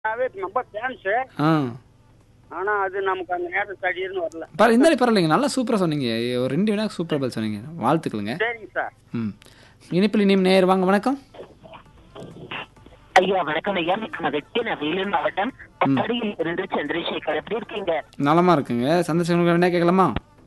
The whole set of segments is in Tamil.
அவே ரொம்ப ஃபேன்ஸு ஆ ஆனா அது நமக்கு அந்த நேரம் திடீர்னு வரல பரவாயில்ல இந்த பரவாயில்லைங்க நல்லா சூப்பராக சொன்னீங்க ஒரு ரெண்டு வினா சூப்பராக பதில் சொன்னீங்க வாழ்த்துக்களுங்க சரிங்க சார் ம் இனிப்பில் இனியும் நேர் வாங்க வணக்கம் ஐயா வணக்கம் ஐயா மிக்க மகிழ்ச்சி நான் வேலூர் மாவட்டம் பட்டாடியில் இருந்து சந்திரசேகர் எப்படி இருக்கீங்க நலமா இருக்குங்க சந்தோஷம் என்ன கேட்கலாமா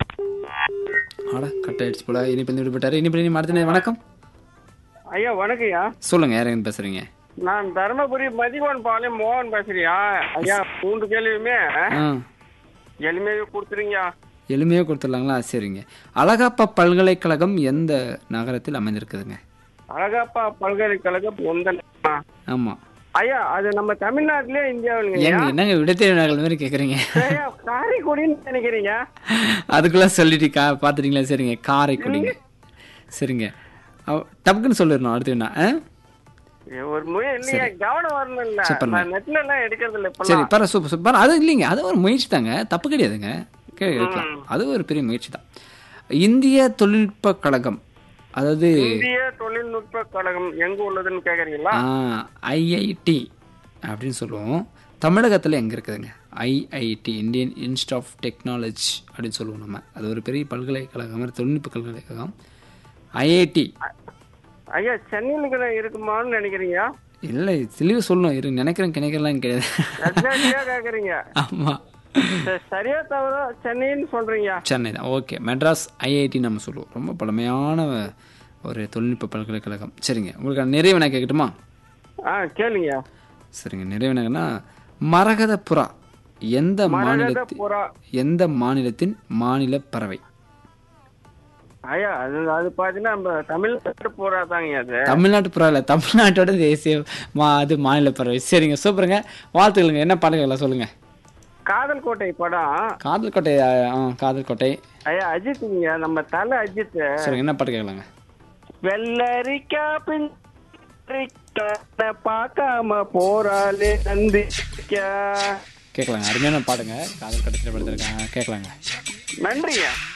ஆடா கட் ஆயிடுச்சு போல இனிப்பில் விடுபட்டாரு இனிப்பில் இனியும் அடுத்த நேரம் வணக்கம் ஐயா வணக்கம்யா சொல்லுங்க யாருங்க பேசுறீங்க நான் தருமபுரி மதிகோன் பாளையம் மோகன் பேசுறியா ஐயா மூன்று கேள்வியுமே ஆ எளிமையாக கொடுத்துருங்கய்யா எளிமையாக கொடுத்துடலாங்களா சரிங்க அழகப்பா பல்கலைக்கழகம் எந்த நகரத்தில் அமைந்திருக்குதுங்க அழகப்பா பல்கலைக்கழகம் எந்த ஆமாம் ஐயா அது நம்ம தமிழ்நாட்டிலே இந்தியாவிலுங்க ஏங்க என்னங்க விடத்தேர்வு நகல் மாதிரி கேட்குறீங்க ஐயா காரைக்குடின்னு நினைக்கிறீங்க அதுக்குள்ள சொல்லிட்டு கா பார்த்துட்டீங்களா சரிங்க காரைக்குடிங்க சரிங்க அவ- டப்புக்குன்னு சொல்லிடணும் அடுத்து என்ன ஆ ஒரு முய இல்லையா கவனம் வரணும் இல்ல சரி, பண்ணுங்க. நான் நெட்ல எல்லாம் எடுக்கிறது இல்ல சரி இப்ப பர சூப்பர் சூப்பர் அது இல்லைங்க அது ஒரு முயற்சி தாங்க தப்பு கிடையாதுங்க கே- எடுக்கலாம் அது ஒரு பெரிய முயற்சி தான் இந்திய தொழில்நுட்ப கழகம் அதாவது இந்திய தொழில்நுட்ப கழகம் எங்க உள்ளதுன்னு கேக்குறீங்களா ஐஐடி அப்படின்னு சொல்லுவோம் தமிழகத்தில் எங்கே இருக்குதுங்க IIT Indian institute of technology அப்படின்னு சொல்லுவோம் நம்ம அது ஒரு பெரிய பல்கலைக்கழகம் மாதிரி தொழில்நுட்ப பல்கலைக்கழகம் ஐஐடி ஐயா சென்னையில கூட இருக்குமான்னு நினைக்கிறீங்க இல்லை தெளிவு சொல்லணும் இரு நினைக்கிறேன் கிணைக்கிறலாம் கிடையாது எக்ஸாக்டிவா கேக்குறீங்க ஆமாம் சரி, சரியா தவிர சென்னைன்னு சொல்றீங்க சென்னை தான் ஓகே மெட்ராஸ் ஐஐடி நம்ம சொல்லுவோம் ரொம்ப பழமையான ஒரு தொழில்நுட்ப பல்கலைக்கழகம் சரிங்க உங்களுக்கு நிறைவு நான் கேட்கட்டுமா ஆ கேளுங்க சரிங்க நிறைவினங்கன்னா மரகத புறா எந்த மரகத மாநிலத்தின் புறா எந்த மாநிலத்தின் மாநில பறவை ஐயா அது அது பாத்தீங்கன்னா நம்ம தமிழ்நாட்டு புறா தாங்க அது தமிழ்நாட்டு புறா இல்லை தமிழ்நாட்டோட தேசிய மா அது மாநில பறவை சரிங்க சூப்பருங்க வாழ்த்துக்களுங்க என்ன பாடல்கள் சொல்லுங்க காதல் கோட்டை படம் காதல் கோட்டை ஆ காதல் கோட்டை ஐயா அஜித்துங்க நம்ம தலை அஜித் சரிங்க என்ன பாட்டு கேட்கலாங்க வெள்ளரிக்கா பின்ன பார்க்காம போறாளே நந்திக்கா கேட்கலாங்க அருமையான பாடுங்க காதல் கோட்டை திரைப்படத்திற்காக கேட்கலாங்க நன்றிங்க